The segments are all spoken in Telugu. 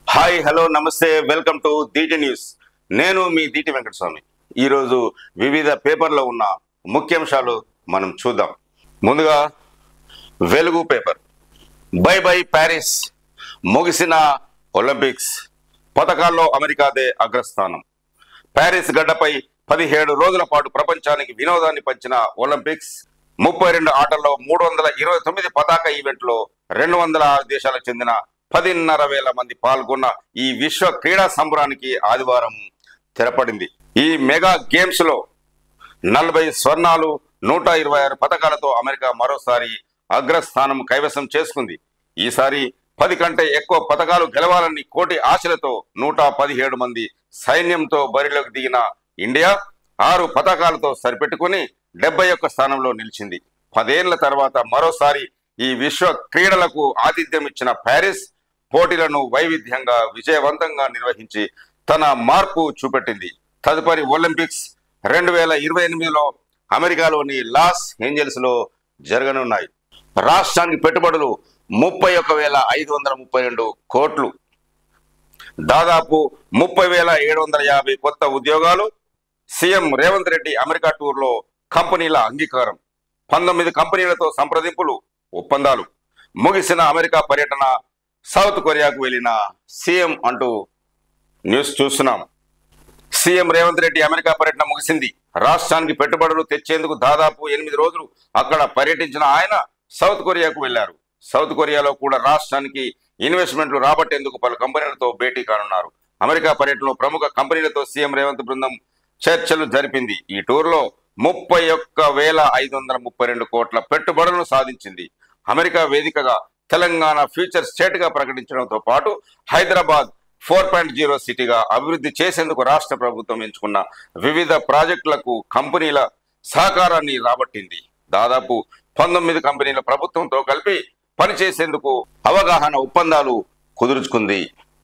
హాయ్ హలో నమస్తే వెల్కమ్ టు దీటి న్యూస్ నేను మీ దీటి వెంకటస్వామి ఈరోజు వివిధ పేపర్లో ఉన్న ముఖ్యాంశాలు మనం చూద్దాం ముందుగా Velugu paper bye bye Paris ముగిసిన ఒలింపిక్స్ పథకాల్లో అమెరికాదే అగ్రస్థానం ప్యారిస్ గడ్డపై పదిహేడు రోజుల పాటు ప్రపంచానికి వినోదాన్ని పంచిన ఒలింపిక్స్ ముప్పై రెండు ఆటల్లో మూడు వందల ఇరవై తొమ్మిది పతాక ఈవెంట్లో రెండు వందల ఆరు దేశాలకు చెందిన పదిన్నర వేల మంది పాల్గొన్న ఈ విశ్వ క్రీడా సంబరానికి ఆదివారం తెరపడింది ఈ మెగా గేమ్స్ లో నలభై స్వర్ణాలు నూట ఇరవై ఆరు పథకాలతో అమెరికా మరోసారి అగ్రస్థానం కైవసం చేసుకుంది ఈసారి పది కంటే ఎక్కువ పథకాలు గెలవాలని కోటి ఆశలతో నూట పదిహేడు మంది సైన్యంతో బరిలోకి దిగిన ఇండియా ఆరు పథకాలతో సరిపెట్టుకుని డెబ్బై ఒక్క స్థానంలో నిలిచింది పదేళ్ల తర్వాత మరోసారి ఈ విశ్వ క్రీడలకు ఆతిథ్యం ఇచ్చిన ప్యారిస్ పోటీలను వైవిధ్యంగా విజయవంతంగా నిర్వహించి తన మార్పు చూపెట్టింది తదుపరి ఒలింపిక్స్ రెండు వేల ఇరవై ఎనిమిదిలో అమెరికాలోని లాస్ ఏంజల్స్ లో జరగనున్నాయి రాష్ట్రానికి పెట్టుబడులు ముప్పై ఒక వేల ఐదు వందల ముప్పై రెండు కోట్లు దాదాపు ముప్పై వేల ఏడు వందల యాభై కొత్త ఉద్యోగాలు సీఎం రేవంత్ రెడ్డి అమెరికా టూర్లో కంపెనీల అంగీకారం పంతొమ్మిది కంపెనీలతో సంప్రదింపులు ఒప్పందాలు ముగిసిన అమెరికా పర్యటన సౌత్ కొరియాకు వెళ్లిన సీఎం అంటూ న్యూస్ చూస్తున్నాం సీఎం రేవంత్ రెడ్డి అమెరికా పర్యటన ముగిసింది రాష్ట్రానికి పెట్టుబడులు తెచ్చేందుకు దాదాపు ఎనిమిది రోజులు అక్కడ పర్యటించిన ఆయన సౌత్ కొరియాకు వెళ్లారు సౌత్ కొరియాలో కూడా రాష్ట్రానికి ఇన్వెస్ట్మెంట్లు రాబట్టేందుకు పలు కంపెనీలతో భేటీ కానున్నారు అమెరికా పర్యటనలో ప్రముఖ కంపెనీలతో సీఎం రేవంత్ బృందం చర్చలు జరిపింది ఈ టూర్లో ముప్పై ఒక్క వేల ఐదు వందల ముప్పై రెండు కోట్ల పెట్టుబడులను సాధించింది అమెరికా వేదికగా తెలంగాణ ఫ్యూచర్ స్టేట్ గా ప్రకటించడంతో పాటు హైదరాబాద్ ఫోర్ పాయింట్ జీరో సిటీగా అభివృద్ధి చేసేందుకు రాష్ట్ర ప్రభుత్వం ఎంచుకున్న వివిధ ప్రాజెక్టులకు కంపెనీల సహకారాన్ని రాబట్టింది దాదాపు పంతొమ్మిది కంపెనీల ప్రభుత్వంతో కలిపి పనిచేసేందుకు అవగాహన ఒప్పందాలు కుదుర్చుకుంది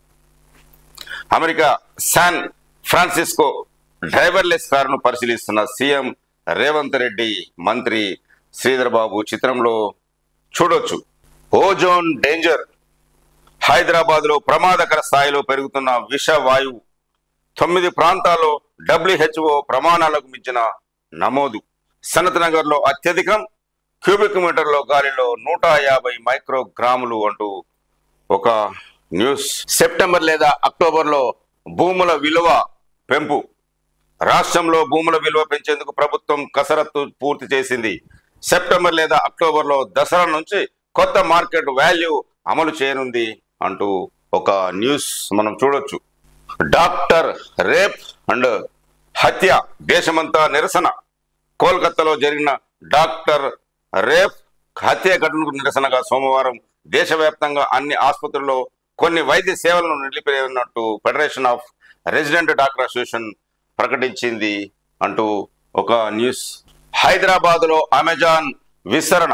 అమెరికా శాన్ ఫ్రాన్సిస్కో డ్రైవర్లెస్ కారును పరిశీలిస్తున్న సీఎం రేవంత్ రెడ్డి మంత్రి శ్రీధర్ బాబు చిత్రంలో చూడొచ్చు ఓజోన్ డేంజర్ హైదరాబాద్ లో ప్రమాదకర స్థాయిలో పెరుగుతున్న విష వాయువు తొమ్మిది ప్రాంతాల్లో డబ్ల్యూహెచ్ఓ ప్రమాణాలకు మించిన నమోదు సనత్ నగర్ లో అత్యధికం క్యూబిక్ మీటర్లో గాలిలో నూట యాభై మైక్రోగ్రాములు అంటూ ఒక న్యూస్ సెప్టెంబర్ లేదా అక్టోబర్ లో భూముల విలువ పెంపు రాష్ట్రంలో భూముల విలువ పెంచేందుకు ప్రభుత్వం కసరత్తు పూర్తి చేసింది సెప్టెంబర్ లేదా అక్టోబర్ లో దసరా నుంచి కొత్త మార్కెట్ వాల్యూ అమలు చేయనుంది అంటూ ఒక న్యూస్ మనం చూడొచ్చు డాక్టర్ రేప్ అండ్ హత్య దేశమంతా నిరసన కోల్కతాలో జరిగిన డాక్టర్ రేప్ హత్య ఘటనకు నిరసనగా సోమవారం దేశవ్యాప్తంగా అన్ని ఆసుపత్రుల్లో కొన్ని వైద్య సేవలను నిలిపివేయనున్నట్టు federation of resident doctor association ప్రకటించింది అంటూ ఒక న్యూస్ హైదరాబాద్ లో అమెజాన్ విస్తరణ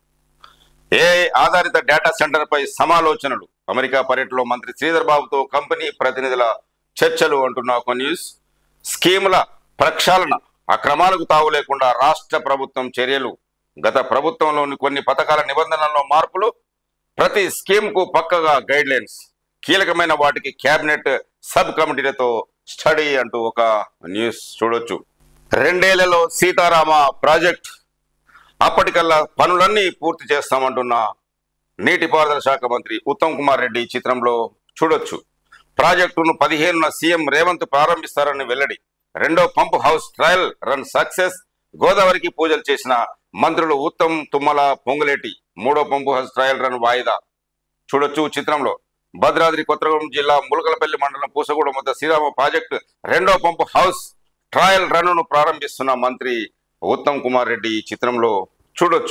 ఏఐ ఆధారిత డేటా సెంటర్ పై సమాలోచనలు అమెరికా పర్యటనలో మంత్రి శ్రీధర్ బాబుతో కంపెనీ ప్రతినిధుల చర్చలు అంటున్న ఒక న్యూస్ స్కీముల ప్రక్షాళన అక్రమాలకు తావు లేకుండా రాష్ట్ర ప్రభుత్వం చర్యలు గత ప్రభుత్వంలోని కొన్ని పథకాల నిబంధనల్లో మార్పులు ప్రతి స్కీమ్ కు పక్కగా గైడ్ లైన్స్ కీలకమైన వాటికి కేబినెట్ సబ్ కమిటీలతో స్టడీ అంటూ ఒక న్యూస్ చూడొచ్చు రెండేళ్లలో సీతారామ ప్రాజెక్ట్ అప్పటికల్లా పనులన్నీ పూర్తి చేస్తామంటున్న నీటిపారుదల శాఖ మంత్రి ఉత్తమ్ కుమార్ రెడ్డి ఈ చిత్రంలో చూడొచ్చు ప్రాజెక్టును పదిహేనున సీఎం రేవంత్ ప్రారంభిస్తారని వెల్లడి రెండో pump house trial run success గోదావరికి పూజలు చేసిన మంత్రులు ఉత్తమ్ తుమ్మల పొంగులేటి మూడో పంపు హౌస్ ట్రయల్ రన్ వాయిదా చూడొచ్చు చిత్రంలో భద్రాద్రి కొత్తగూడెం జిల్లా ములకలపల్లి మండలం పూసగూడెం వద్ద శ్రీరామ ప్రాజెక్టు రెండో పంపు హౌస్ ట్రయల్ రన్ను ప్రారంభిస్తున్న మంత్రి ఉత్తమ్ కుమార్ రెడ్డి ఈ చిత్రంలో చూడొచ్చు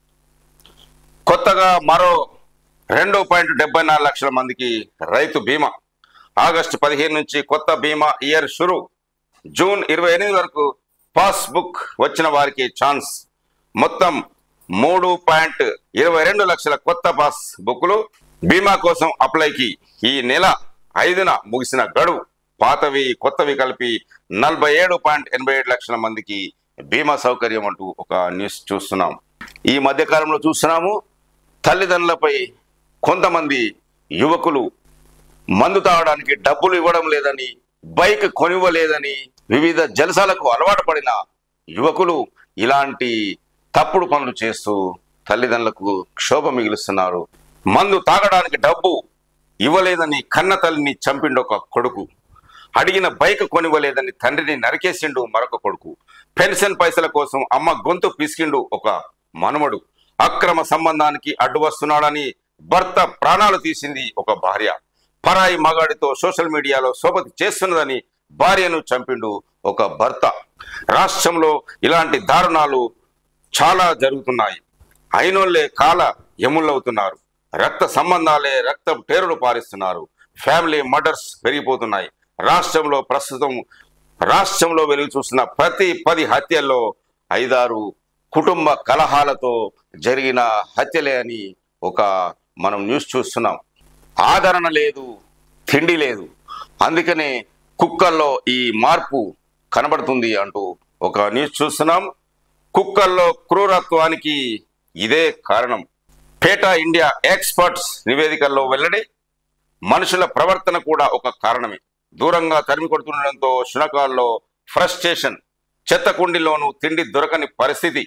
కొత్తగా మరో రెండు పాయింట్ డెబ్బై నాలుగు లక్షల మందికి రైతు బీమా ఆగస్టు పదిహేను నుంచి కొత్త బీమా ఇయర్ షురు జూన్ ఇరవై ఎనిమిది వరకు పాస్ బుక్ వచ్చిన వారికి ఛాన్స్ మొత్తం మూడు పాయింట్ ఇరవై రెండు లక్షల కొత్త పాస్ బుక్లు బీమా కోసం అప్లైకి ఈ నెల ఐదున ముగిసిన గడువు పాతవి కొత్తవి కలిపి నలభై ఏడు పాయింట్ ఎనభై ఏడు లక్షల మందికి బీమా సౌకర్యం అంటూ ఒక న్యూస్ చూస్తున్నాం ఈ మధ్య కాలంలో చూస్తున్నాము తల్లిదండ్రులపై కొంతమంది యువకులు మందు తాగడానికి డబ్బులు ఇవ్వడం లేదని బైక్ కొనివ్వలేదని వివిధ జలసాలకు అలవాటు పడిన యువకులు ఇలాంటి తప్పుడు పనులు చేస్తూ తల్లిదండ్రులకు క్షోభ మిగులుస్తున్నారు మందు తాగడానికి డబ్బు ఇవ్వలేదని కన్న తల్లిని చంపిండు ఒక కొడుకు అడిగిన బైక్ కొనివ్వలేదని తండ్రిని నరికేసిండు మరొక కొడుకు పెన్షన్ పైసల కోసం అమ్మ గొంతు పిసికిండు ఒక మనుమడు అక్రమ సంబంధానికి అడ్డు వస్తున్నాడని భర్త ప్రాణాలు తీసింది ఒక భార్య పరాయి మగాడితో సోషల్ మీడియాలో సోపతి చేస్తున్నదని భార్యను చంపిండు ఒక భర్త రాష్ట్రంలో ఇలాంటి దారుణాలు చాలా జరుగుతున్నాయి అయినోళ్లే కాల ఎముళ్ళవుతున్నారు రక్త సంబంధాలే రక్త టేరులు పారిస్తున్నారు ఫ్యామిలీ మర్డర్స్ పెరిగిపోతున్నాయి రాష్ట్రంలో ప్రస్తుతం రాష్ట్రంలో వెలుగు చూస్తున్న ప్రతి పది హత్యల్లో ఐదారు కుటుంబ కలహాలతో జరిగిన హత్యలే అని ఒక మనం న్యూస్ చూస్తున్నాం ఆదరణ లేదు తిండి లేదు అందుకనే కుక్కల్లో ఈ మార్పు కనబడుతుంది అంటూ ఒక న్యూస్ చూస్తున్నాం కుక్కల్లో క్రూరత్వానికి ఇదే కారణం పేటా ఇండియా ఎక్స్పర్ట్స్ నివేదికల్లో వెల్లడి మనుషుల ప్రవర్తన కూడా ఒక కారణమే దూరంగా తరిమి కొడుతుండడంతో శునకాల్లో ఫ్రస్ట్రేషన్ చెత్త కుండీలోనూ తిండి దొరకని పరిస్థితి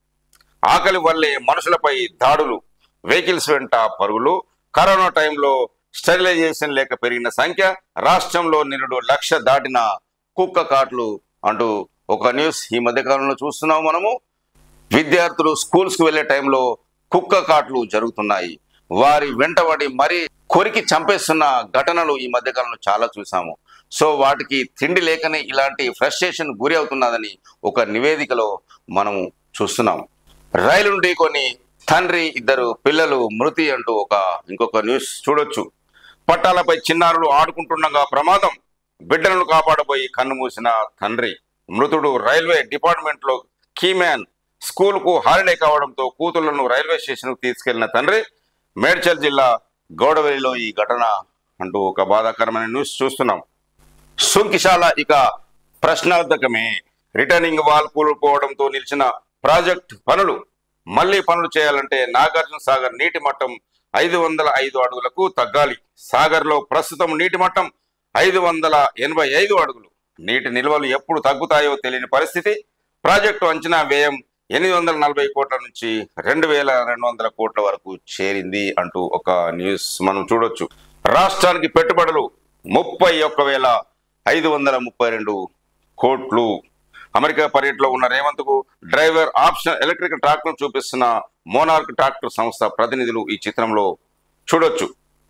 ఆకలి వల్లే మనుషులపై దాడులు వెహికల్స్ వెంట పరుగులు కరోనా టైంలో స్టెరిలైజేషన్ లేక పెరిగిన సంఖ్య రాష్ట్రంలో నిరుడు లక్ష దాటిన కుక్క కాట్లు అంటూ ఒక న్యూస్ ఈ మధ్య కాలంలో చూస్తున్నాం మనము విద్యార్థులు స్కూల్స్ కు వెళ్లే టైంలో కుక్క కాట్లు జరుగుతున్నాయి వారి వెంటబడి మరీ కొరికి చంపేస్తున్న ఘటనలు ఈ మధ్య కాలంలో చాలా చూసాము సో వాటికి తిండి లేకనే ఇలాంటి ఫ్రస్ట్రేషన్ గురి అవుతున్నదని ఒక నివేదికలో మనము చూస్తున్నాం రైలు ఢీకొని తండ్రి ఇద్దరు పిల్లలు మృతి అంటూ ఒక ఇంకొక న్యూస్ చూడొచ్చు పట్టాలపై చిన్నారులు ఆడుకుంటుండగా ప్రమాదం బిడ్డలను కాపాడబోయి కన్ను మూసిన తండ్రి మృతుడు రైల్వే డిపార్ట్మెంట్ లో కీమ్యాన్ స్కూల్ కు హాలిడే కావడంతో కూతుళ్లను రైల్వే స్టేషన్ కు తీసుకెళ్లిన తండ్రి మేడ్చల్ జిల్లా గౌడవెల్లిలో ఈ ఘటన అంటూ ఒక బాధాకరమైన న్యూస్ చూస్తున్నాం సుంకిశాల ఇక ప్రశ్నార్థకమే రిటర్నింగ్ వాల్ కూలిపోవడంతో నిలిచిన ప్రాజెక్ట్ పనులు మళ్లీ పనులు చేయాలంటే నాగార్జున సాగర్ నీటి మట్టం ఐదు వందల ఐదు అడుగులకు తగ్గాలి సాగర్ లో ప్రస్తుతం నీటి మట్టం ఐదు వందల ఎనభై ఐదు అడుగులు నీటి నిల్వలు ఎప్పుడు తగ్గుతాయో తెలియని పరిస్థితి ప్రాజెక్టు అంచనా వ్యయం ఎనిమిది వందల నలభై కోట్ల నుంచి రెండు వేల రెండు వందల కోట్ల వరకు చేరింది అంటూ ఒక న్యూస్ మనం చూడొచ్చు రాష్ట్రానికి పెట్టుబడులు ముప్పై ఒక్క వేల ఐదు వందల ముప్పై రెండు కోట్లు అమెరికా పర్యటనలో ఉన్న రేవంత్ కు డ్రైవర్ ఆప్షన్ ఎలక్ట్రిక్ ట్రాక్టర్ చూపిస్తున్న మోనార్క్ ట్రాక్టర్ సంస్థ ప్రతినిధులు ఈ చిత్రంలో చూడొచ్చు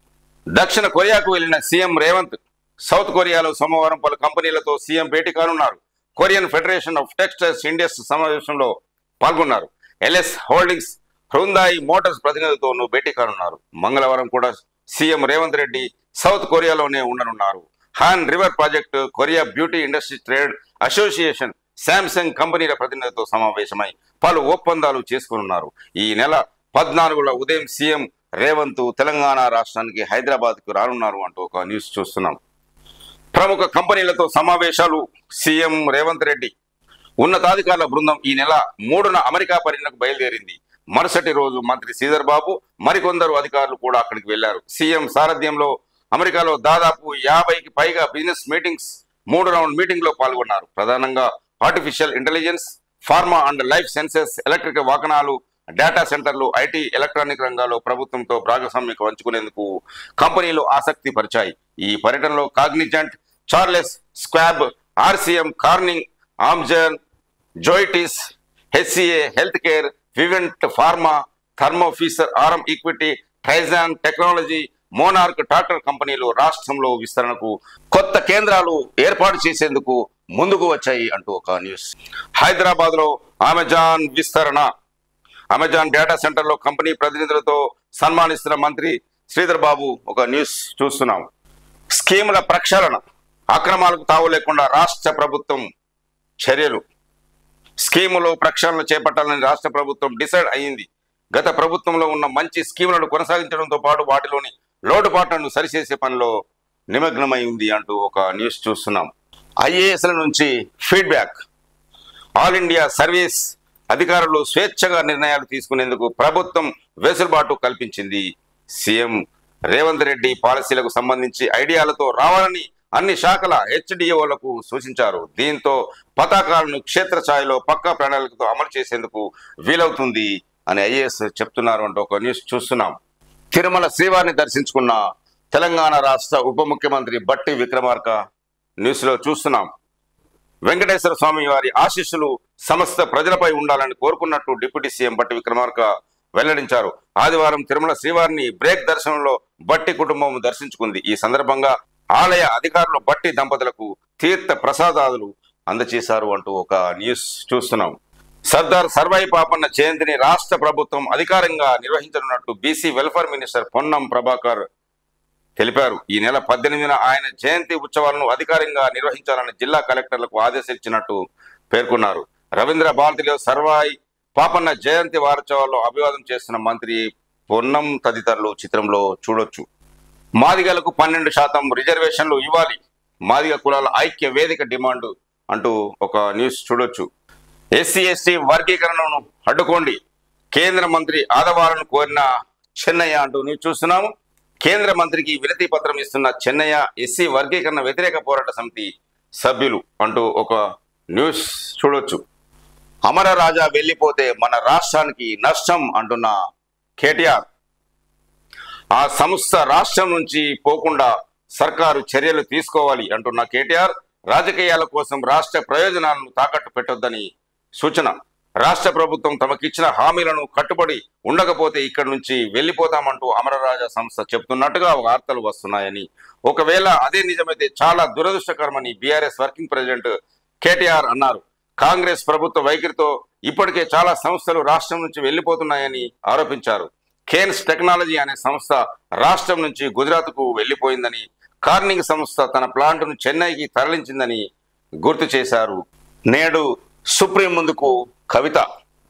దక్షిణ కొరియాకు వెళ్లిన సీఎం రేవంత్ సౌత్ కొరియాలో సోమవారం పలు కంపెనీలతో సీఎం భేటీ కానున్నారు Korean federation of textiles industries సమావేశంలో పాల్గొన్నారు ఎల్ఎస్ హోల్డింగ్స్ హృందాయి మోటార్స్ ప్రతినిధులతోనూ భేటీ కానున్నారు మంగళవారం కూడా సీఎం రేవంత్ రెడ్డి సౌత్ కొరియాలోనే ఉండనున్నారు Han river project Korea beauty industry trade association Samsung కంపెనీల ప్రతినిధులతో సమావేశమై పలు ఒప్పందాలు చేసుకున్నారు ఈ నెల పద్నాలుగుల ఉదయం సీఎం రేవంత్ తెలంగాణ రాష్ట్రానికి హైదరాబాద్ కు రానున్నారు అంటూ ఒక న్యూస్ చూస్తున్నాం ప్రముఖ కంపెనీలతో సమావేశాలు సీఎం రేవంత్ రెడ్డి ఉన్నతాధికారుల బృందం ఈ నెల మూడున అమెరికా పర్యటనకు బయలుదేరింది మరుసటి రోజు మంత్రి శ్రీధర్ బాబు మరికొందరు అధికారులు కూడా అక్కడికి వెళ్లారు సీఎం సారథ్యంలో అమెరికాలో దాదాపు యాభైకి పైగా బిజినెస్ మీటింగ్స్ మూడు రౌండ్ మీటింగ్ లో పాల్గొన్నారు ప్రధానంగా artificial intelligence pharma and life sciences electric వాహనాలు డేటా సెంటర్లు ఐటీ ఎలక్ట్రానిక్ రంగాల్లో ప్రభుత్వంతో భాగస్వామ్యం పంచుకునేందుకు కంపెనీలు ఆసక్తి పరిచాయి ఈ పర్యటనలో Cognizant Charles Schwab RCM Corning Amazon Zoetis HCA health care Vivint pharma Thermo Fisher RM equity Trizan technology Monarch tractor కంపెనీలు రాష్ట్రంలో విస్తరణకు కొత్త కేంద్రాలు ఏర్పాటు చేసేందుకు ముందుకు వచ్చాయి అంటూ ఒక న్యూస్ హైదరాబాద్ లో అమెజాన్ విస్తరణ అమెజాన్ డేటా సెంటర్ లో కంపెనీ ప్రతినిధులతో సన్మానిస్తున్న మంత్రి శ్రీధర్ బాబు ఒక న్యూస్ చూస్తున్నాం స్కీముల ప్రక్షాళన అక్రమాలకు తావు లేకుండా రాష్ట్ర ప్రభుత్వం చర్యలు స్కీములు ప్రక్షాళన చేపట్టాలని రాష్ట్ర ప్రభుత్వం డిసైడ్ అయ్యింది గత ప్రభుత్వంలో ఉన్న మంచి స్కీములను కొనసాగించడంతో పాటు వాటిలోని లోటుపాట్లను సరిచేసే పనిలో నిమగ్నమై ఉంది అంటూ ఒక న్యూస్ చూస్తున్నాం ఐఏఎస్ల నుంచి ఫీడ్బ్యాక్ ఆల్ ఇండియా సర్వీస్ అధికారులు స్వేచ్ఛగా నిర్ణయాలు తీసుకునేందుకు ప్రభుత్వం వెసులుబాటు కల్పించింది సీఎం రేవంత్ రెడ్డి పాలసీలకు సంబంధించి ఐడియాలతో రావాలని అన్ని శాఖల హెచ్డిఓలకు సూచించారు దీంతో పతాకాలను క్షేత్రస్థాయిలో పక్కా ప్రణాళికతో అమలు చేసేందుకు వీలవుతుంది అని ఐఏఎస్ చెప్తున్నారు అంటూ ఒక న్యూస్ చూస్తున్నాం తిరుమల శ్రీవారిని దర్శించుకున్న తెలంగాణ రాష్ట్ర ఉప ముఖ్యమంత్రి బట్టి విక్రమార్క న్యూస్ లో చూస్తున్నాం వెంకటేశ్వర స్వామి వారి ఆశీస్సులు సమస్త ప్రజలపై ఉండాలని కోరుకున్నట్టు డిప్యూటీ సీఎం బట్టి విక్రమార్క వెల్లడించారు ఆదివారం తిరుమల శ్రీవారిని బ్రేక్ దర్శనంలో బట్టి కుటుంబం దర్శించుకుంది ఈ సందర్భంగా ఆలయ అధికారులు బట్టి దంపతులకు తీర్థ ప్రసాదాలు అందజేశారు అంటూ ఒక న్యూస్ చూస్తున్నాం సర్దార్ సర్వాయి పాపన్న జయంతిని రాష్ట్ర ప్రభుత్వం అధికారంగా నిర్వహించనున్నట్టు BC welfare minister Ponnam Prabhakar తెలిపారు ఈ నెల పద్దెనిమిదిన ఆయన జయంతి ఉత్సవాలను అధికారికంగా నిర్వహించాలని జిల్లా కలెక్టర్లకు ఆదేశించినట్టు పేర్కొన్నారు రవీంద్ర భారతిలో సర్వాయి పాపన్న జయంతి వారోత్సవాల్లో అభివాదం చేస్తున్న మంత్రి పొన్నం తదితరులు చిత్రంలో చూడొచ్చు మాదిగలకు పన్నెండు శాతం రిజర్వేషన్లు ఇవ్వాలి మాదిగ కులాల ఐక్య వేదిక డిమాండ్ అంటూ ఒక న్యూస్ చూడొచ్చు ఎస్సీ ఎస్టీ వర్గీకరణను అడ్డుకోండి కేంద్ర మంత్రి ఆదవాలను కోరిన చెన్నయ్య అంటూ న్యూస్ చూస్తున్నాము కేంద్ర మంత్రికి వినతి పత్రం ఇస్తున్న చెన్నయ్య ఎస్సీ వర్గీకరణ వ్యతిరేక పోరాట సమితి సభ్యులు అంటూ ఒక న్యూస్ చూడొచ్చు అమర రాజా వెళ్ళిపోతే మన రాష్ట్రానికి నష్టం అంటున్న కేటీఆర్ ఆ సంస్థ రాష్ట్రం నుంచి పోకుండా సర్కారు చర్యలు తీసుకోవాలి అంటున్న కేటీఆర్ రాజకీయాల కోసం రాష్ట్ర ప్రయోజనాలను తాకట్టు పెట్టొద్దని సూచన రాష్ట్ర ప్రభుత్వం తమకిచ్చిన హామీలను కట్టుబడి ఉండకపోతే ఇక్కడి నుంచి వెళ్లిపోతామంటూ అమరరాజా సంస్థ చెబుతున్నట్టుగా వార్తలు వస్తున్నాయని ఒకవేళ అదే నిజమైతే చాలా దురదృష్టకరమని బీఆర్ఎస్ వర్కింగ్ ప్రెసిడెంట్ కేటీఆర్ అన్నారు కాంగ్రెస్ ప్రభుత్వ వైఖరితో ఇప్పటికే చాలా సంస్థలు రాష్ట్రం నుంచి వెళ్లిపోతున్నాయని ఆరోపించారు కేన్స్ టెక్నాలజీ అనే సంస్థ రాష్ట్రం నుంచి గుజరాత్ కు వెళ్లిపోయిందని కార్నింగ్ సంస్థ తన ప్లాంట్ను చెన్నైకి తరలించిందని గుర్తు చేశారు నేడు సుప్రీం ముందుకు కవిత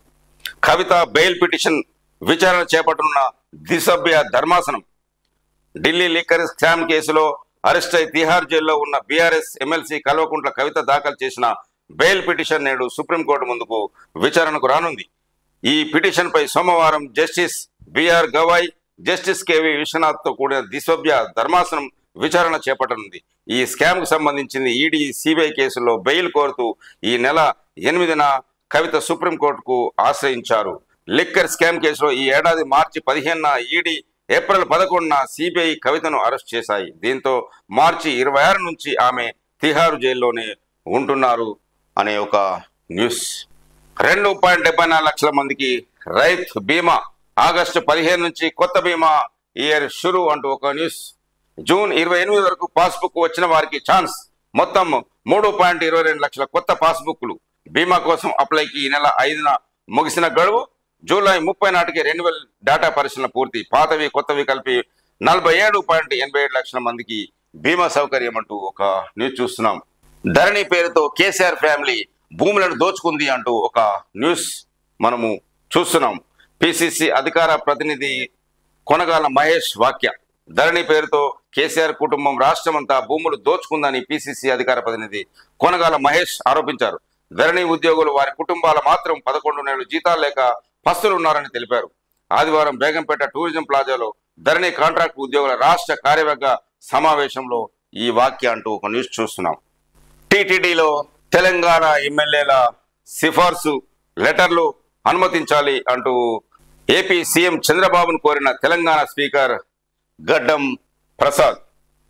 కవిత బెయిల్ పిటిషన్ విచారణ చేపట్టనున్న దిసభ్య ధర్మాసనం ఢిల్లీ లిక్కర్ స్కామ్ కేసులో అరెస్ట్ అయి తిహార్ జైల్లో ఉన్న బీఆర్ఎస్ ఎమ్మెల్సీ కల్వకుంట్ల కవిత దాఖలు చేసిన బెయిల్ పిటిషన్ నేడు సుప్రీంకోర్టు ముందుకు విచారణకు రానుంది ఈ పిటిషన్ పై సోమవారం justice BR Gavai justice KV Vishwanath తో కూడిన దిశోభ్య ధర్మాసనం విచారణ చేపట్టనుంది ఈ స్కామ్ కు సంబంధించింది ఈడీ సిబిఐ కేసులో బెయిల్ కోరుతూ ఈ నెల ఎనిమిదిన కవిత సుప్రీంకోర్టుకు ఆశ్రయించారు లిక్కర్ స్కామ్ కేసులో ఈ ఏడాది మార్చి పదిహేనున ఈడీ ఏప్రిల్ పదకొండున సిబిఐ కవితను అరెస్ట్ చేశాయి దీంతో మార్చి ఇరవై ఆరు నుంచి ఆమె తిహారు జైల్లోనే ఉంటున్నారు అనే ఒక న్యూస్ రెండు పాయింట్ డెబ్బై నాలుగు లక్షల మందికి రైత్ బీమా ఆగస్టు పదిహేను నుంచి కొత్త బీమా ఇయర్ షురు అంటూ ఒక న్యూస్ జూన్ ఇరవై ఎనిమిది వరకు పాస్బుక్ వచ్చిన వారికి ఛాన్స్ మొత్తం మూడు పాయింట్ ఇరవై రెండు లక్షల కొత్త పాస్బుక్లు బీమా కోసం అప్లైకి ఈ నెల ఐదున ముగిసిన గడువు జూలై ముప్పై నాటికి రెండు వేల డేటా పరిశీలన పూర్తి పాతవి కొత్తవి కలిపి నలభై ఏడు పాయింట్ ఎనభై ఏడు లక్షల మందికి బీమా సౌకర్యం అంటూ ఒక న్యూస్ చూస్తున్నాం ధరణి పేరుతో కేసీఆర్ ఫ్యామిలీ భూములను దోచుకుంది అంటూ ఒక న్యూస్ మనము చూస్తున్నాం పిసిసి అధికార ప్రతినిధి కొనగాల మహేష్ వాక్య ధరణి పేరుతో కేసీఆర్ కుటుంబం రాష్ట్రమంతా భూములు దోచుకుందని పిసిసి అధికార ప్రతినిధి కొనగాల మహేష్ ఆరోపించారు ధరణి ఉద్యోగులు వారి కుటుంబాల మాత్రం పదకొండు నెలలు జీతాలు లేక పస్తులు ఉన్నారని తెలిపారు ఆదివారం బేగంపేట టూరిజం ప్లాజాలో ధరణి కాంట్రాక్ట్ ఉద్యోగుల రాష్ట్ర కార్యవర్గ సమావేశంలో ఈ వాక్య అంటూ ఒక న్యూస్ చూస్తున్నాం టిటిడిలో తెలంగాణ ఎమ్మెల్యేల సిఫార్సు లెటర్లు అనుమతించాలి అంటూ ఏపీ సీఎం చంద్రబాబును కోరిన తెలంగాణ స్పీకర్ గడ్డం ప్రసాద్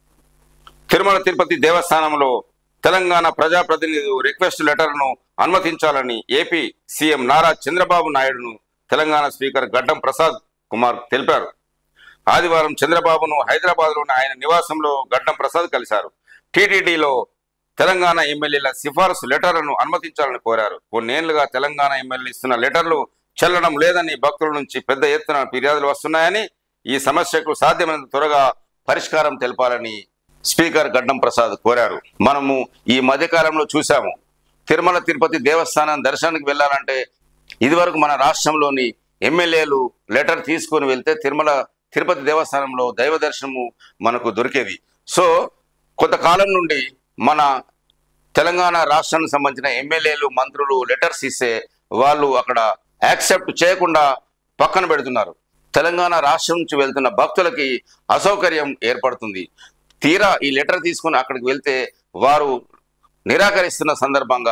తిరుమల తిరుపతి దేవస్థానంలో తెలంగాణ ప్రజాప్రతినిధులు రిక్వెస్ట్ లెటర్ను అనుమతించాలని ఏపీ సీఎం నారా చంద్రబాబు నాయుడును తెలంగాణ స్పీకర్ గడ్డం ప్రసాద్ కుమార్ తెలిపారు ఆదివారం చంద్రబాబును హైదరాబాద్లోని ఆయన నివాసంలో గడ్డం ప్రసాద్ కలిశారు టీటీడీలో తెలంగాణ ఎమ్మెల్యేల సిఫారసు లెటర్లను అనుమతించాలని కోరారు కొన్నేళ్లుగా తెలంగాణ ఎమ్మెల్యేలు ఇస్తున్న లెటర్లు చెల్లడం లేదని భక్తుల నుంచి పెద్ద ఎత్తున ఫిర్యాదులు వస్తున్నాయని ఈ సమస్యకు సాధ్యమైనంత త్వరగా పరిష్కారం తెలపాలని స్పీకర్ గడ్డం ప్రసాద్ కోరారు మనము ఈ మధ్యకాలంలో చూసాము తిరుమల తిరుపతి దేవస్థానం దర్శనానికి వెళ్ళాలంటే ఇదివరకు మన రాష్ట్రంలోని ఎమ్మెల్యేలు లెటర్ తీసుకొని వెళ్తే తిరుమల తిరుపతి దేవస్థానంలో దైవ దర్శనము మనకు దొరికేది సో కొంతకాలం నుండి మన తెలంగాణ రాష్ట్రానికి సంబంధించిన ఎమ్మెల్యేలు మంత్రులు లెటర్స్ ఇస్తే వాళ్ళు అక్కడ యాక్సెప్ట్ చేయకుండా పక్కన పెడుతున్నారు తెలంగాణ రాష్ట్రం నుంచి వెళ్తున్న భక్తులకి అసౌకర్యం ఏర్పడుతుంది తీరా ఈ లెటర్ తీసుకుని అక్కడికి వెళ్తే వారు నిరాకరిస్తున్న సందర్భంగా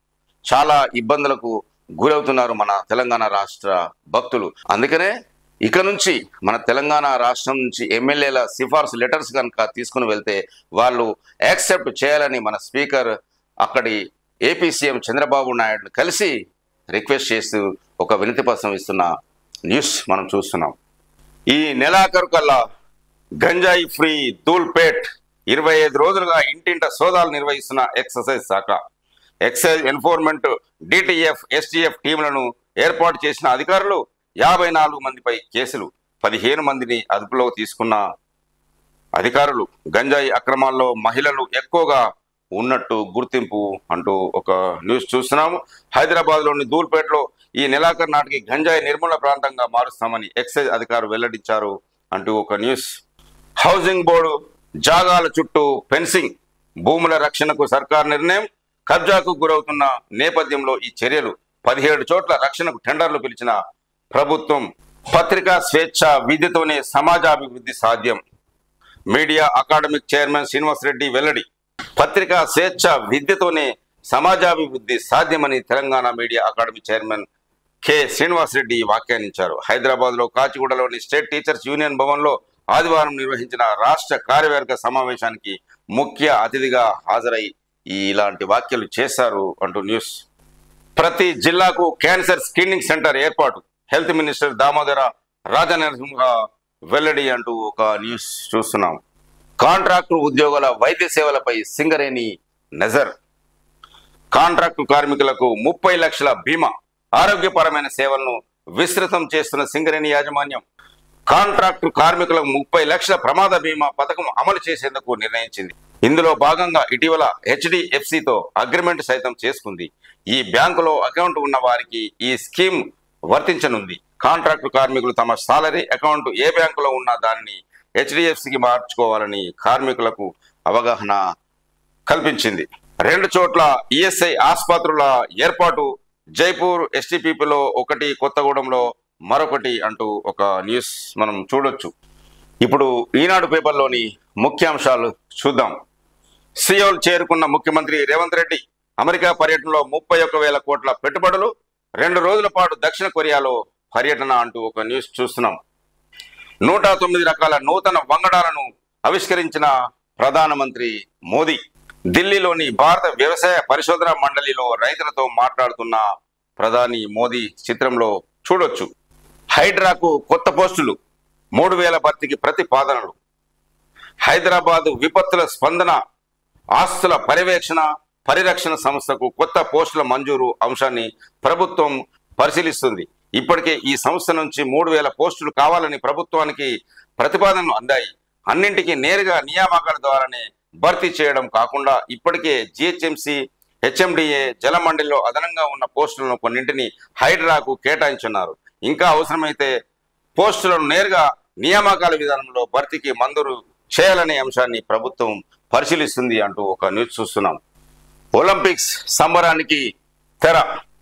చాలా ఇబ్బందులకు గురవుతున్నారు మన తెలంగాణ రాష్ట్ర భక్తులు అందుకనే ఇక నుంచి మన తెలంగాణ రాష్ట్రం నుంచి ఎమ్మెల్యేల సిఫార్సు లెటర్స్ కనుక తీసుకుని వెళ్తే వాళ్ళు యాక్సెప్ట్ చేయాలని మన స్పీకర్ అక్కడి ఏపీ సీఎం చంద్రబాబు నాయుడు కలిసి రిక్వెస్ట్ చేస్తూ ఒక వినతి పత్రం ఇస్తున్న న్యూస్ మనం చూస్తున్నాం ఈ నెలాఖరు కల్లా గంజాయి ఫ్రీ ధూల్పేట్ ఇరవై ఐదు రోజులుగా ఇంటింట సోదాలు నిర్వహిస్తున్న ఎక్సర్సైజ్ శాఖ ఎక్సైజ్ ఎన్ఫోర్స్మెంట్ డిటిఎఫ్ ఎస్టీఎఫ్ టీంలను ఏర్పాటు చేసిన అధికారులు యాభై నాలుగు మందిపై కేసులు పదిహేను మందిని అదుపులోకి తీసుకున్న అధికారులు గంజాయి అక్రమాల్లో మహిళలు ఎక్కువగా ఉన్నట్టు గుర్తింపు అంటూ ఒక న్యూస్ చూస్తున్నాము హైదరాబాద్ లోని ధూల్పేటలో ఈ నెలాఖరు నాటికి గంజాయి నిర్మూలన ప్రాంతంగా మారుస్తామని ఎక్సైజ్ అధికారులు వెల్లడించారు అంటూ ఒక న్యూస్ హౌసింగ్ బోర్డు జాగాల చుట్టూ ఫెన్సింగ్ భూముల రక్షణకు సర్కార్ నిర్ణయం కబ్జాకు గురవుతున్న నేపథ్యంలో ఈ చర్యలు పదిహేడు చోట్ల రక్షణకు టెండర్లు పిలిచిన ప్రభుత్వం పత్రికా స్వేచ్ఛ విద్యతోనే సమాజాభివృద్ధి సాధ్యం media academic chairman Srinivas Reddy వెల్లడి పత్రికా స్వేచ్ఛ విద్యతోనే సమాజాభివృద్ధి సాధ్యమని Telangana media academy chairman K Srinivas Reddy వ్యాఖ్యానించారు హైదరాబాద్ లో కాచిగూడలోని స్టేట్ టీచర్స్ యూనియన్ భవన్ లో ఆదివారం నిర్వహించిన రాష్ట్ర కార్యవర్గ సమావేశానికి ముఖ్య అతిథిగా హాజరై ఈ ఇలాంటి వ్యాఖ్యలు చేశారు అంటూ న్యూస్ ప్రతి జిల్లాకు క్యాన్సర్ స్క్రీనింగ్ సెంటర్ ఏర్పాటు హెల్త్ మినిస్టర్ దామోదర రాజనరసింహ వెల్లడి అంటూ ఒక న్యూస్ చూస్తున్నాం కాంట్రాక్టు ఉద్యోగుల వైద్య సేవలపై సింగరేణి నజర్ కాంట్రాక్టు కార్మికులకు ముప్పై లక్షల బీమా ఆరోగ్యపరమైన సేవలను విస్తృతం చేస్తున్న సింగరేణి యాజమాన్యం కాంట్రాక్టు కార్మికులకు ముప్పై లక్షల ప్రమాద బీమా పథకం అమలు చేసేందుకు నిర్ణయించింది ఇందులో భాగంగా ఇటీవల హెచ్డిఎఫ్సితో అగ్రిమెంట్ సైతం చేసుకుంది ఈ బ్యాంకులో అకౌంట్ ఉన్న వారికి ఈ స్కీమ్ వర్తించనుంది కాంట్రాక్టు కార్మికులు తమ సాలరీ అకౌంట్ ఏ బ్యాంకులో ఉన్నా దానిని హెచ్డిఎఫ్సికి మార్చుకోవాలని కార్మికులకు అవగాహన కల్పించింది రెండు చోట్ల ఈఎస్ఐ ఆసుపత్రుల ఏర్పాటు జైపూర్ ఎస్టీపీపీలో ఒకటి కొత్తగూడెంలో మరొకటి అంటూ ఒక న్యూస్ మనం చూడొచ్చు ఇప్పుడు ఈనాడు పేపర్లోని ముఖ్యాంశాలు చూద్దాం సియోల్ చేరుకున్న ముఖ్యమంత్రి రేవంత్ రెడ్డి అమెరికా పర్యటనలో ముప్పై ఒక్క వేల కోట్ల పెట్టుబడులు రెండు రోజుల పాటు దక్షిణ కొరియాలో పర్యటన అంటూ ఒక న్యూస్ చూస్తున్నాం నూట తొమ్మిది రకాల నూతన వంగడాలను ఆవిష్కరించిన ప్రధానమంత్రి మోదీ ఢిల్లీలోని భారత వ్యవసాయ పరిశోధన మండలిలో రైతులతో మాట్లాడుతున్న ప్రధాని మోదీ చిత్రంలో చూడొచ్చు హైడ్రాకు కొత్త పోస్టులు మూడు వేల భర్తీకి ప్రతిపాదనలు హైదరాబాద్ విపత్తుల స్పందన ఆస్తుల పర్యవేక్షణ పరిరక్షణ సంస్థకు కొత్త పోస్టుల మంజూరు అంశాన్ని ప్రభుత్వం పరిశీలిస్తుంది ఇప్పటికే ఈ సంస్థ నుంచి మూడు వేల పోస్టులు కావాలని ప్రభుత్వానికి ప్రతిపాదనలు అందాయి అన్నింటికీ నేరుగా నియామకాల ద్వారానే భర్తీ చేయడం కాకుండా ఇప్పటికే జిహెచ్ఎంసి హెచ్ఎండిఏ జలమండలిలో అదనంగా ఉన్న పోస్టులను కొన్నింటిని హైడ్రాకు కేటాయించున్నారు ఇంకా అవసరమైతే పోస్టులను నేరుగా నియామకాల విధానంలో భర్తీకి మంజూరు చేయాలనే అంశాన్ని ప్రభుత్వం పరిశీలిస్తుంది అంటూ ఒక న్యూస్ చూస్తున్నాం ఒలింపిక్స్ సంబరానికి తెర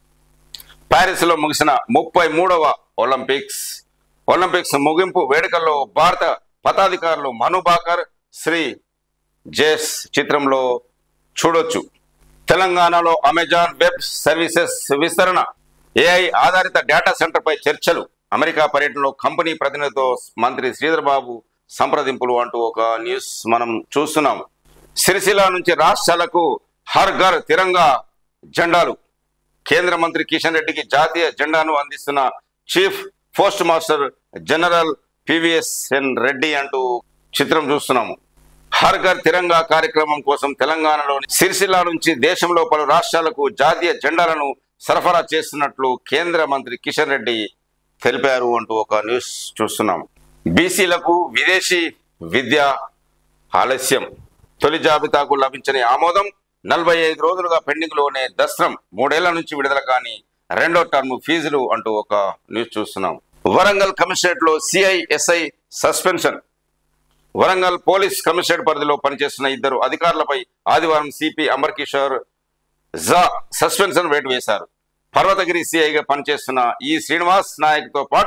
ప్యారిస్ లో ముగిసిన ముప్పై మూడవ ఒలింపిక్స్ ఒలింపిక్స్ ముగింపు వేడుకల్లో భారత పతాధికారులు మను బాకర్ శ్రీ జేస్ చిత్రంలో చూడొచ్చు తెలంగాణలో అమెజాన్ వెబ్ సర్వీసెస్ విస్తరణ ఏఐ ఆధారిత డేటా సెంటర్ పై చర్చలు అమెరికా పర్యటనలో కంపెనీ ప్రతినిధితో మంత్రి శ్రీధర్ బాబు సంప్రదింపులు అంటూ ఒక న్యూస్ మనం చూస్తున్నాం సిరిసిల్ల నుంచి రాష్ట్రాలకు హర్ ఘర్ తిరంగా జెండాలు కేంద్ర మంత్రి కిషన్ రెడ్డికి జాతీయ జెండాను అందిస్తున్న chief postmaster general PVSN Reddy అంటూ చిత్రం చూస్తున్నాము హర్ ఘర్ తిరంగా కార్యక్రమం కోసం తెలంగాణలోని సిరిసిల్ల నుంచి దేశంలో పలు రాష్ట్రాలకు జాతీయ జెండాలను సరఫరా చేస్తున్నట్లు కేంద్ర మంత్రి కిషన్ రెడ్డి తెలిపారు అంటూ ఒక న్యూస్ చూస్తున్నాం బీసీలకు విదేశీ విద్య ఆలస్యం తొలి జాబితాకు లభించని ఆమోదం నలభై ఐదు రోజులుగా పెండింగ్ లోనే దస్త్రం మూడేళ్ల నుంచి విడుదల కాని రెండో టర్మ్ ఫీజులు అంటూ ఒక న్యూస్ చూస్తున్నాం వరంగల్ కమిషనరేట్ లో CI SI suspension Warangal police commissionerate పరిధిలో పనిచేస్తున్న ఇద్దరు అధికారులపై ఆదివారం సిపి అమర్ కిషోర్ జా సస్పెన్షన్ వేటు వేశారు పర్వతగిరి సిఐగా పనిచేస్తున్న ఈ శ్రీనివాస్ నాయక్ తో పాటు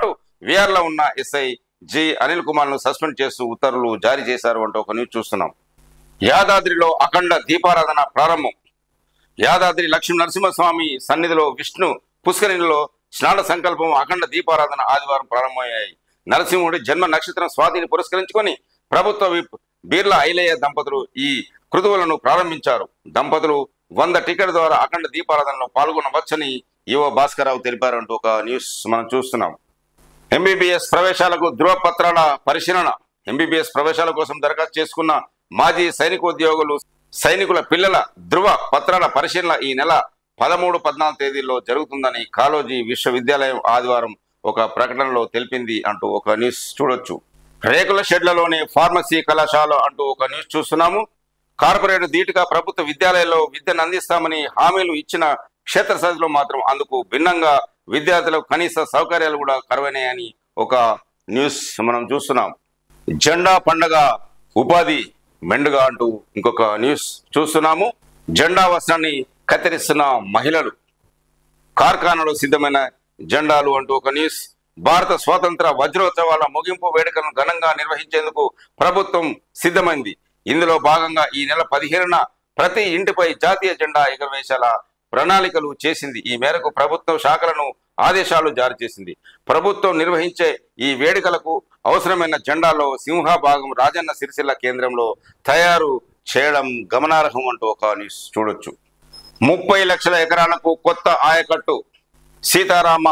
విఆర్లో ఉన్న ఎస్ఐ జి అనిల్ కుమార్ ను సస్పెండ్ చేస్తూ ఉత్తర్వులు జారీ చేశారు అంటూ ఒక న్యూస్ చూస్తున్నాం యాదాద్రిలో అఖండ దీపారాధన ప్రారంభం యాదాద్రి లక్ష్మీ నరసింహస్వామి సన్నిధిలో విష్ణు పుష్కరిణిలో స్నాన సంకల్పం అఖండ దీపారాధన ఆదివారం ప్రారంభమయ్యాయి నరసింహుడి జన్మ నక్షత్రం స్వాతిని పురస్కరించుకొని ప్రభుత్వ విప్ బీర్లా ఐలయ్య దంపతులు ఈ కృతువులను ప్రారంభించారు దంపతులు వంద టికెట్ ద్వారా అఖండ దీపారాధనలో పాల్గొనవచ్చని యువ భాస్కరరావు తెలిపారంటూ ఒక న్యూస్ మనం చూస్తున్నాం ఎంబీబీఎస్ ప్రవేశాలకు ధృవపత్రాల పరిశీలన ఎంబీబీఎస్ ప్రవేశాల కోసం దరఖాస్తు చేసుకున్న మాజీ సైనికోద్యోగులు సైనికుల పిల్లల ధృవ పత్రాల పరిశీలన ఈ నెల పదమూడు పద్నాలుగు తేదీల్లో జరుగుతుందని కాలోజీ విశ్వవిద్యాలయం ఆదివారం ఒక ప్రకటనలో తెలిపింది అంటూ ఒక న్యూస్ చూడొచ్చు రేకుల షెడ్లలోని ఫార్మసీ కళాశాల అంటూ ఒక న్యూస్ చూస్తున్నాము కార్పొరేట్ ధీటుగా ప్రభుత్వ విద్యాలయాల్లో విద్యను అందిస్తామని హామీలు ఇచ్చిన క్షేత్రస్థాయిలో మాత్రం అందుకు భిన్నంగా విద్యార్థులకు కనీస సౌకర్యాలు కూడా కరువైనాయని ఒక న్యూస్ మనం చూస్తున్నాం జెండా పండగ ఉపాధి మెండుగా అంటూ ఇంకొక న్యూస్ చూస్తున్నాము జెండా వస్త్రాన్ని కత్తిరిస్తున్న మహిళలు కార్ఖానాలో సిద్ధమైన జెండాలు అంటూ ఒక న్యూస్ భారత స్వాతంత్ర వజ్రోత్సవాల ముగింపు వేడుకలను ఘనంగా నిర్వహించేందుకు ప్రభుత్వం సిద్ధమైంది ఇందులో భాగంగా ఈ నెల పదిహేనున ప్రతి ఇంటిపై జాతీయ జెండా ఎగరవేశాల ప్రణాళికలు చేసింది ఈ మేరకు ప్రభుత్వం శాఖలను ఆదేశాలు జారీ చేసింది ప్రభుత్వం నిర్వహించే ఈ వేడుకలకు అవసరమైన జెండాలో సింహ భాగం రాజన్న సిరిసిల్ల కేంద్రంలో తయారు చేయడం గమనార్హం అంటూ ఒక న్యూస్ చూడొచ్చు ముప్పై లక్షల ఎకరాలకు కొత్త ఆయకట్టు సీతారామ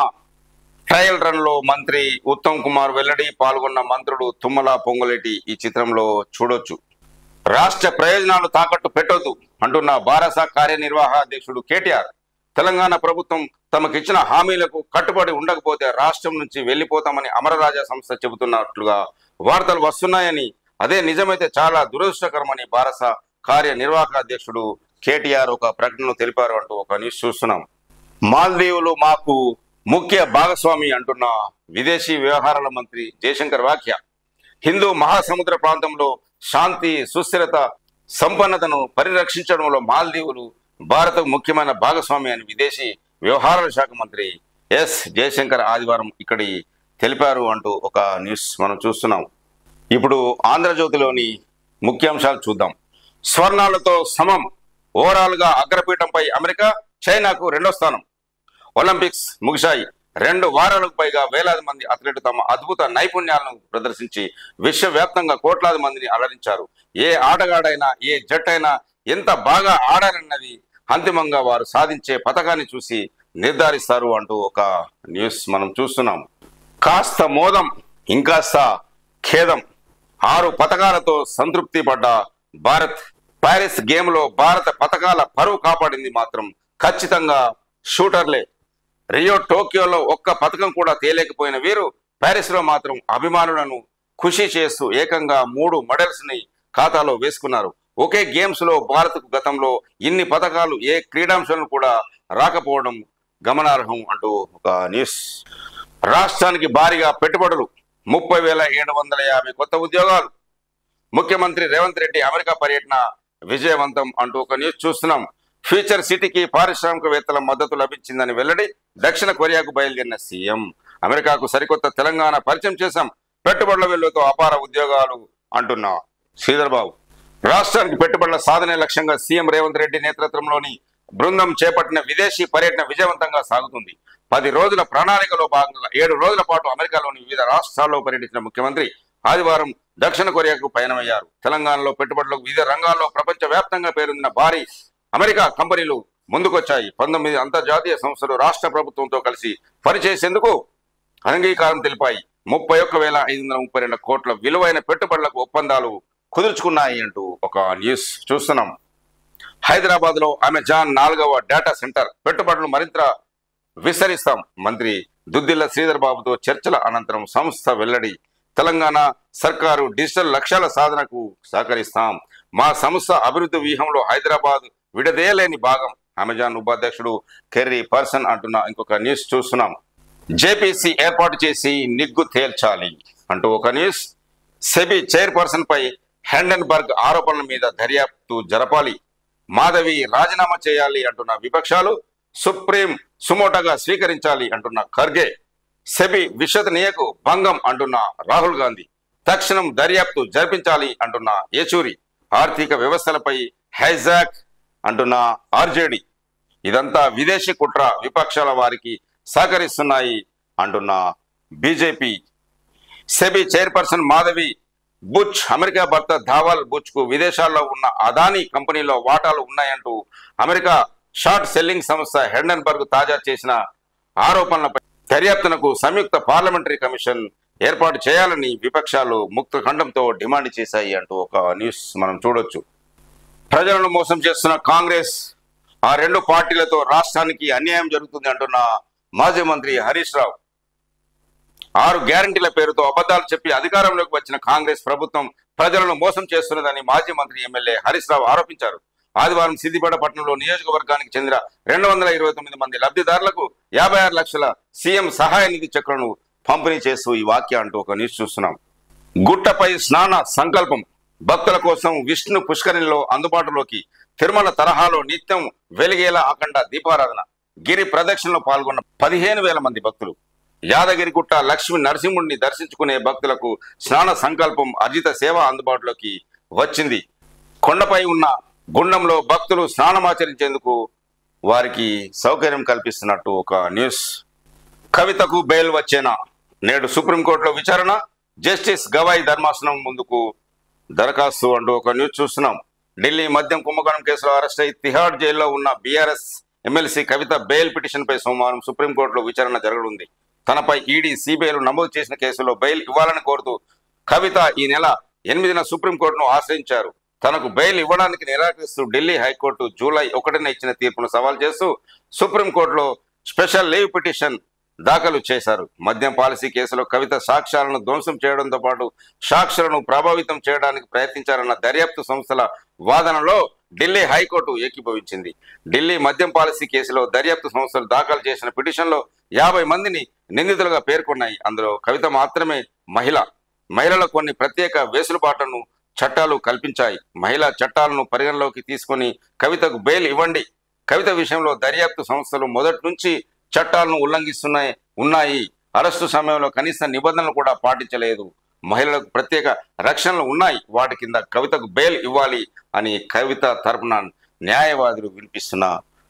ట్రయల్ రన్ లో మంత్రి ఉత్తమ్ కుమార్ వెల్లడి పాల్గొన్న మంత్రులు తుమ్మల పొంగులేటి ఈ చిత్రంలో చూడొచ్చు రాష్ట్ర ప్రయోజనాలు తాకట్టు పెట్టొద్దు అంటున్న భారస కార్యనిర్వాహ అధ్యక్షుడు కేటీఆర్ తెలంగాణ ప్రభుత్వం తమకిచ్చిన హామీలకు కట్టుబడి ఉండకపోతే రాష్ట్రం నుంచి వెళ్లిపోతామని అమరరాజా సంస్థ చెబుతున్నట్లుగా వార్తలు వస్తున్నాయని అదే నిజమైతే చాలా దురదృష్టకరమని భారస కార్యనిర్వాహక అధ్యక్షుడు కేటీఆర్ ఒక ప్రకటనలో తెలిపారు అంటూ ఒక న్యూస్ చూస్తున్నాం మాల్దీవులు మాకు ముఖ్య భాగస్వామి అంటున్న విదేశీ వ్యవహారాల మంత్రి జయశంకర్ వ్యాఖ్య హిందూ మహాసముద్ర ప్రాంతంలో శాంతి సుస్థిరత సంపన్నతను పరిరక్షించడంలో మాల్దీవులు భారత్ ముఖ్యమైన భాగస్వామి అని విదేశీ వ్యవహారాల శాఖ మంత్రి ఎస్ జయశంకర్ ఆదివారం ఇక్కడి తెలిపారు అంటూ ఒక న్యూస్ మనం చూస్తున్నాం ఇప్పుడు ఆంధ్రజ్యోతిలోని ముఖ్యాంశాలు చూద్దాం స్వర్ణాలతో సమం ఓవరాల్ గా అగ్రపీఠంపై అమెరికా చైనాకు రెండో స్థానం ఒలింపిక్స్ ముగిశాయి రెండు వారాలకు పైగా వేలాది మంది అథ్లెట్లు తమ అద్భుత నైపుణ్యాలను ప్రదర్శించి విశ్వవ్యాప్తంగా కోట్లాది మందిని అలరించారు ఏ ఆటగాడైనా ఏ జట్టైనా ఎంత బాగా ఆడారన్నది అంతిమంగా వారు సాధించే పథకాన్ని చూసి నిర్ధారిస్తారు అంటూ ఒక న్యూస్ మనం చూస్తున్నాం కాస్త మోదం ఇంకాస్త ఖేదం ఆరు పథకాలతో సంతృప్తి పడ్డ భారత్ ప్యారిస్ గేమ్ లో భారత పథకాల పరువు కాపాడింది మాత్రం ఖచ్చితంగా షూటర్లే రియో టోక్యోలో ఒక్క పథకం కూడా తేలేకపోయిన వీరు ప్యారిస్ లో మాత్రం అభిమానులను ఖుషి చేస్తూ ఏకంగా మూడు మెడల్స్ ని ఖాతాలో వేసుకున్నారు ఒకే గేమ్స్ లో భారత్ గతంలో ఇన్ని పథకాలు ఏ క్రీడాంశాలను కూడా రాకపోవడం గమనార్హం అంటూ ఒక న్యూస్ రాష్ట్రానికి భారీగా పెట్టుబడులు ముప్పై వేల ఏడు వందల యాభై కొత్త ఉద్యోగాలు ముఖ్యమంత్రి రేవంత్ రెడ్డి అమెరికా పర్యటన విజయవంతం అంటూ ఒక న్యూస్ చూస్తున్నాం ఫ్యూచర్ సిటీకి పారిశ్రామికవేత్తల మద్దతు లభించిందని వెల్లడి దక్షిణ కొరియాకు బయలుదేరిన సీఎం అమెరికాకు సరికొత్త తెలంగాణ పరిచయం చేశాం పెట్టుబడుల వెల్లుతో అపార ఉద్యోగాలు అంటున్నా శ్రీధర్ బాబు రాష్ట్రానికి పెట్టుబడుల సాధనే లక్ష్యంగా సీఎం రేవంత్ రెడ్డి నేతృత్వంలోని బృందం చేపట్టిన విదేశీ పర్యటన విజయవంతంగా సాగుతుంది పది రోజుల ప్రణాళికలో భాగంగా ఏడు రోజుల పాటు అమెరికాలోని వివిధ రాష్ట్రాల్లో పర్యటించిన ముఖ్యమంత్రి ఆదివారం దక్షిణ కొరియాకు పయనమయ్యారు తెలంగాణలో పెట్టుబడులకు వివిధ రంగాల్లో ప్రపంచ వ్యాప్తంగా పేరొందిన భారీ అమెరికా కంపెనీలు ముందుకొచ్చాయి పంతొమ్మిది అంతర్జాతీయ సంస్థలు రాష్ట్ర ప్రభుత్వంతో కలిసి పనిచేసేందుకు అంగీకారం తెలిపాయి ముప్పై ఒక్క వేల ఐదు వందల ముప్పై రెండు కోట్ల విలువైన పెట్టుబడులకు ఒప్పందాలు కుదుర్చుకున్నాయి అంటూ ఒక న్యూస్ చూస్తున్నాం హైదరాబాద్ లో అమెజాన్ నాలుగవ డేటా సెంటర్ పెట్టుబడులు మరింత విస్తరిస్తాం మంత్రి దుద్దిల్ల శ్రీధర్ బాబుతో చర్చల అనంతరం సంస్థ వెల్లడి తెలంగాణ సర్కారు డిజిటల్ లక్ష్యాల సాధనకు సహకరిస్తాం మా సంస్థ అభివృద్ధి వ్యూహంలో హైదరాబాద్ విడదేయలేని భాగం అమెజాన్ ఉపాధ్యక్షుడు కెర్రీ పర్సన్ అంటున్న ఇంకొక న్యూస్ చూస్తున్నాం జేపీసీ ఏర్పాటు చేసి నిగ్గు తేల్చాలి అంటూ ఒక న్యూస్ సెబీ చైర్పర్సన్ పై హెండెన్బర్గ్ ఆరోపణల మీద దర్యాప్తు జరపాలి మాధవి రాజీనామా చేయాలి అంటున్న విపక్షాలు సుప్రీం సుమోటగా స్వీకరించాలి అంటున్న ఖర్గే సెబి విశ్వసనీయకు భంగం అంటున్న రాహుల్ గాంధీ తక్షణం దర్యాప్తు జరిపించాలి అంటున్న యేచూరి ఆర్థిక వ్యవస్థలపై హైజాక్ అంటున్న ఆర్జేడి ఇదంతా విదేశీ కుట్ర విపక్షాల వారికి సహకరిస్తున్నాయి అంటున్న BJP SEBI chairperson Madhabi Buch America భర్త ధావల్ బుచ్ కు విదేశాల్లో ఉన్న అదానీ కంపెనీలో వాటాలు ఉన్నాయంటూ అమెరికా షార్ట్ సెల్లింగ్ సంస్థ హెండన్బర్గ్ తాజా చేసిన ఆరోపణలపై దర్యాప్తునకు సంయుక్త పార్లమెంటరీ కమిషన్ ఏర్పాటు చేయాలని విపక్షాలు ముక్త ఖండంతో డిమాండ్ చేశాయి అంటూ ఒక న్యూస్ మనం చూడొచ్చు ప్రజలను మోసం చేస్తున్న కాంగ్రెస్ ఆ రెండు పార్టీలతో రాష్ట్రానికి అన్యాయం జరుగుతుంది అంటున్న మాజీ మంత్రి హరీష్ రావు ఆరు గ్యారంటీల పేరుతో అబద్ధాలు చెప్పి అధికారంలోకి వచ్చిన కాంగ్రెస్ ప్రభుత్వం ప్రజలను మోసం చేస్తున్నదని మాజీ మంత్రి ఎమ్మెల్యే హరీష్ రావు ఆరోపించారు ఆదివారం సిద్దిపేట పట్టణంలో నియోజకవర్గానికి చెందిన రెండు వందల ఇరవై తొమ్మిది మంది లబ్ధిదారులకు యాభై ఆరు లక్షల సీఎం సహాయ నిధి చెక్కులను పంపిణీ చేస్తూ ఈ వాక్య అంటూ ఒక న్యూస్ చూస్తున్నాం గుట్టపై స్నాన సంకల్పం భక్తుల కోసం విష్ణు పుష్కరిణిలో అందుబాటులోకి తిరుమల తరహాలో నిత్యం వెలిగేలా అఖండ దీపారాధన గిరి ప్రదక్షిణలో పాల్గొన్న పదిహేను వేల మంది భక్తులు యాదగిరిగుట్ట లక్ష్మీ నరసింహుడిని దర్శించుకునే భక్తులకు స్నాన సంకల్పం అర్జిత సేవ అందుబాటులోకి వచ్చింది కొండపై ఉన్న గుండంలో భక్తులు స్నానమాచరించేందుకు వారికి సౌకర్యం కల్పిస్తున్నట్టు ఒక న్యూస్ కవితకు బెయిల్ వచ్చేనా నేడు సుప్రీంకోర్టులో విచారణ జస్టిస్ గవాయి ధర్మాసనం ముందుకు దరఖాస్తు అంటూ ఒక న్యూస్ చూస్తున్నాం ఢిల్లీ మద్యం కుంభకోణం కేసులో అరెస్ట్ అయి తిహాడ్ జైల్లో ఉన్న BRS MLC Kavitha bail petition పై సోమవారం సుప్రీంకోర్టులో విచారణ జరగనుంది తనపై ఈడీ సిబిఐలు నమోదు చేసిన కేసులో బెయిల్ ఇవ్వాలని కోరుతూ కవిత ఈ నెల ఎనిమిదిన సుప్రీంకోర్టును ఆశ్రయించారు తనకు బెయిల్ ఇవ్వడానికి నిరాకరిస్తూ ఢిల్లీ హైకోర్టు జూలై ఒకటిన ఇచ్చిన తీర్పును సవాల్ చేస్తూ సుప్రీంకోర్టులో స్పెషల్ లీవ్ పిటిషన్ దాఖలు చేశారు మద్యం పాలసీ కేసులో కవిత సాక్ష్యాలను ధ్వంసం చేయడంతో పాటు సాక్షులను ప్రభావితం చేయడానికి ప్రయత్నించారన్న దర్యాప్తు సంస్థల వాదనలో ఢిల్లీ హైకోర్టు ఏకీభవించింది ఢిల్లీ మద్యం పాలసీ కేసులో దర్యాప్తు సంస్థలు దాఖలు చేసిన పిటిషన్లో యాభై మందిని నిందితులుగా పేర్కొన్నాయి అందులో కవిత మాత్రమే మహిళ మహిళల కొన్ని ప్రత్యేక వేసులుబాట్లను చట్టాలు కల్పించాయి మహిళా చట్టాలను పరిగణలోకి తీసుకొని కవితకు బెయిల్ ఇవ్వండి కవిత విషయంలో దర్యాప్తు సంస్థలు మొదటి నుంచి చట్టాలను ఉల్లంఘిస్తున్నాయి ఉన్నాయి అరెస్టు సమయంలో కనీస నిబంధనలు కూడా పాటించలేదు మహిళలకు ప్రత్యేక రక్షణలు ఉన్నాయి వాటి కింద కవితకు బెయిల్ ఇవ్వాలి అని కవిత తరపున న్యాయవాదులు వినిపిస్తున్న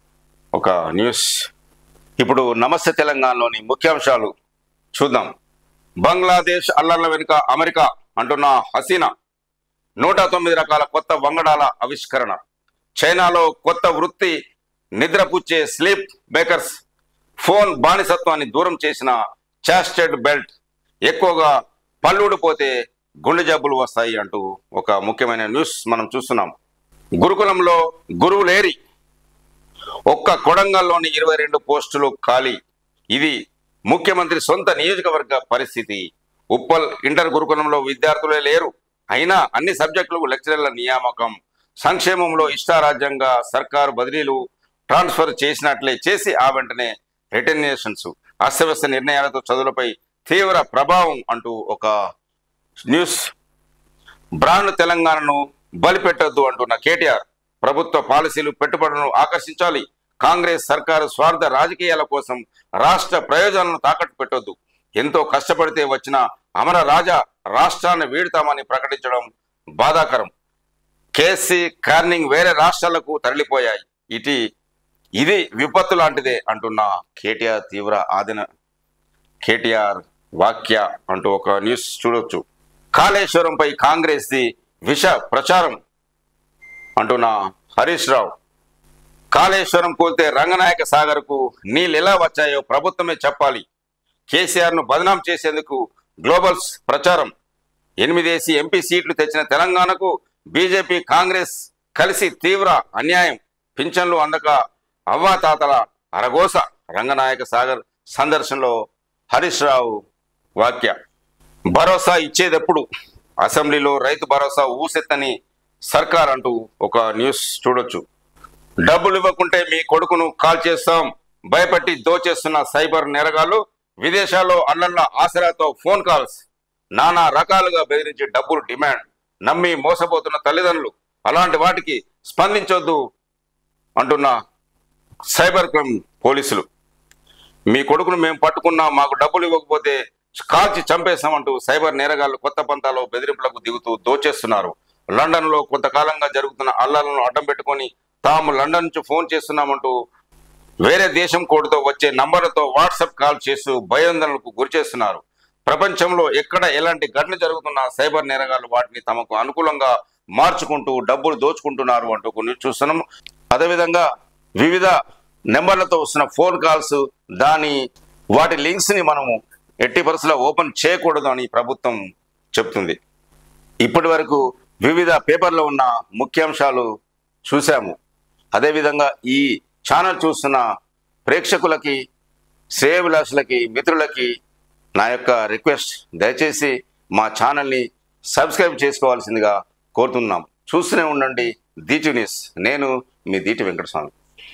ఒక న్యూస్ ఇప్పుడు నమస్తే తెలంగాణలోని ముఖ్యాంశాలు చూద్దాం బంగ్లాదేశ్ అల్లర్ల వెనుక అమెరికా అంటున్న హసీనా నూట తొమ్మిది రకాల కొత్త వంగడాల ఆవిష్కరణ చైనాలో కొత్త వృత్తి నిద్రపుచ్చే స్లీప్ మేకర్స్ ఫోన్ బానిసత్వాన్ని దూరం చేసిన చాస్టెడ్ బెల్ట్ ఎక్కువగా పళ్ళూడిపోతే గుండె జబ్బులు వస్తాయి అంటూ ఒక ముఖ్యమైన న్యూస్ మనం చూస్తున్నాం గురుకులంలో గురువులేరి ఒక్క కొడంగల్లోని ఇరవై రెండు పోస్టులు ఖాళీ ఇది ముఖ్యమంత్రి సొంత నియోజకవర్గ పరిస్థితి ఉప్పల్ ఇంటర్ గురుకులంలో విద్యార్థులే లేరు అయినా అన్ని సబ్జెక్టులకు లెక్చరర్ల నియామకం సంక్షేమంలో ఇష్టారాజ్యంగా సర్కారు బదిలీలు ట్రాన్స్ఫర్ చేసినట్లే చేసి ఆ వెంటనే రిటర్నేషన్స్ అస్తవ్యస్త నిర్ణయాలతో చదువులపై తీవ్ర ప్రభావం అంటూ ఒక న్యూస్ బ్రాండ్ తెలంగాణను బలిపెట్టొద్దు అంటున్న కేటీఆర్ ప్రభుత్వ పాలసీలు పెట్టుబడులను ఆకర్షించాలి కాంగ్రెస్ సర్కారు స్వార్థ రాజకీయాల కోసం రాష్ట్ర ప్రయోజనాలను తాకట్టు పెట్టొద్దు ఎంతో కష్టపడితే వచ్చిన అమర రాజా రాష్ట్రాన్ని వీడుతామని ప్రకటించడం బాధాకరం కేసీ కార్నింగ్ వేరే రాష్ట్రాలకు తరలిపోయాయి ఇటీ ఇది విపత్తు లాంటిదే అంటున్న కేటీఆర్ తీవ్ర ఆదిన కేటీఆర్ వాక్య అంటూ ఒక న్యూస్ చూడొచ్చు కాళేశ్వరంపై కాంగ్రెస్ ది విష ప్రచారం అంటున్న హరీష్ రావు కాళేశ్వరం కూల్తే రంగనాయక సాగర్కు నీళ్ళు ఎలా వచ్చాయో ప్రభుత్వమే చెప్పాలి కేసీఆర్ ను బదనాం చేసేందుకు గ్లోబల్స్ ప్రచారం ఎనిమిదేసి ఎంపీ సీట్లు తెచ్చిన తెలంగాణకు బీజేపీ కాంగ్రెస్ కలిసి తీవ్ర అన్యాయం పింఛన్లు అందక అవ్వాతాతల అరగోస రంగనాయక సాగర్ సందర్శనలో హరీష్ రావు వాక్య భరోసా ఇచ్చేదెప్పుడు అసెంబ్లీలో రైతు భరోసా ఊసెత్తని సర్కార్ అంటూ ఒక న్యూస్ చూడొచ్చు డబ్బులు ఇవ్వకుంటే మీ కొడుకును కాల్ చేస్తాం భయపెట్టి దోచేస్తున్న సైబర్ నేరగాళ్లు విదేశాల్లో అల్లర్ల ఆసరాతో ఫోన్ కాల్స్ నానా రకాలుగా బెదిరించి డబ్బులు డిమాండ్ నమ్మి మోసపోతున్న తల్లిదండ్రులు అలాంటి వాటికి స్పందించొద్దు అంటున్న సైబర్ క్రైమ్ పోలీసులు మీ కొడుకును మేము పట్టుకున్నా మాకు డబ్బులు ఇవ్వకపోతే కాల్చి చంపేస్తామంటూ సైబర్ నేరగాళ్లు కొత్త పంతాలో బెదిరింపులకు దిగుతూ దోచేస్తున్నారు లండన్ లో కొంతకాలంగా జరుగుతున్న అల్లాలను అడ్డం పెట్టుకొని తాము లండన్ నుంచి ఫోన్ చేస్తున్నామంటూ వేరే దేశం కోడ్తో వచ్చే నంబర్లతో వాట్సాప్ కాల్ చేస్తూ భయాందోళనకు గురి చేస్తున్నారు ప్రపంచంలో ఎక్కడ ఎలాంటి ఘటన జరుగుతున్నా సైబర్ నేరగాళ్లు వాటిని తమకు అనుకూలంగా మార్చుకుంటూ డబ్బులు దోచుకుంటున్నారు అంటూ కొన్ని చూస్తున్నాం అదేవిధంగా వివిధ నెంబర్లతో వస్తున్న ఫోన్ కాల్స్ దాని వాటి లింక్స్ ని మనము ఎట్టి పరిస్థితుల్లో ఓపెన్ చేయకూడదు అని ప్రభుత్వం చెప్తుంది ఇప్పటి వరకు వివిధ పేపర్లో ఉన్న ముఖ్యాంశాలు చూసాము అదేవిధంగా ఈ ఛానల్ చూస్తున్న ప్రేక్షకులకి శ్రేయభిలాషులకి మిత్రులకి నా యొక్క రిక్వెస్ట్ దయచేసి మా ఛానల్ని సబ్స్క్రైబ్ చేసుకోవాల్సిందిగా కోరుతున్నాం చూస్తూనే ఉండండి దీటి న్యూస్ నేను మీ దీటి వెంకటస్వామి